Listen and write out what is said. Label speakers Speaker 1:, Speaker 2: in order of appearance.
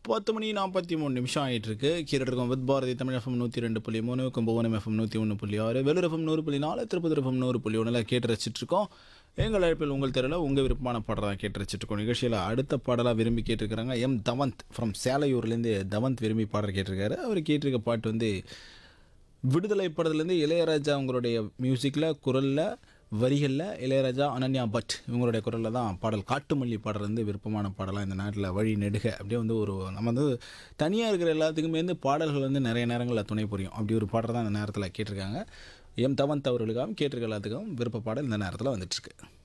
Speaker 1: பத்து மணி நாற்பத்தி மூணு நிமிஷம் ஆகிட்டு இருக்கு கீழே இருக்கும் வித் பாரதி தமிழ் எஃப்எம் நூற்றி ரெண்டு புள்ளி மூணு கும்பகோணம் எஃப்எம் நூற்றி ஒன்று புள்ளி ஆறு வேலூர் எஃப்எம் நூறு புள்ளி நாலு திருப்பதி எஃப்எம் நூறு புள்ளி ஒன்றில் கேட்டு ரசிச்சிட்டு இருக்கோம் எங்கள் அழைப்பில் உங்கள் தெருவில் உங்கள் விருப்பமான பாடல் தான் கேட்டு ரசிச்சிட்டு இருக்கோம் நிகழ்ச்சியில் அடுத்த பாடலாக விரும்பி கேட்டிருக்கிறாங்க எம் தவந்த் ஃப்ரம் சேலையூர்லேருந்து தவந்த் விரும்பி பாடல் கேட்டிருக்காரு அவர் கேட்டிருக்க பாட்டு வந்து விடுதலை படத்துலேருந்து இளையராஜா அவங்களுடைய மியூசிக்கில் குரலில் வரிகளில் இளையராஜா அனன்யா பட் இவங்களுடைய குரலில் தான் பாடல் காட்டுமல்லி பாடல் வந்து விருப்பமான பாடலாக இந்த நாட்டில் வழி நெடுக அப்படியே வந்து ஒரு நம்ம வந்து தனியாக இருக்கிற எல்லாத்துக்குமே வந்து பாடல்கள் வந்து நிறைய நேரங்களில் துணை புரியும் அப்படி ஒரு பாடல் தான் இந்த நேரத்தில் கேட்டிருக்காங்க எம் தவந்த் அவர்களுக்காகவும் கேட்டிருக்க எல்லாத்துக்கும் விருப்ப பாடல் இந்த நேரத்தில் வந்துட்டுருக்கு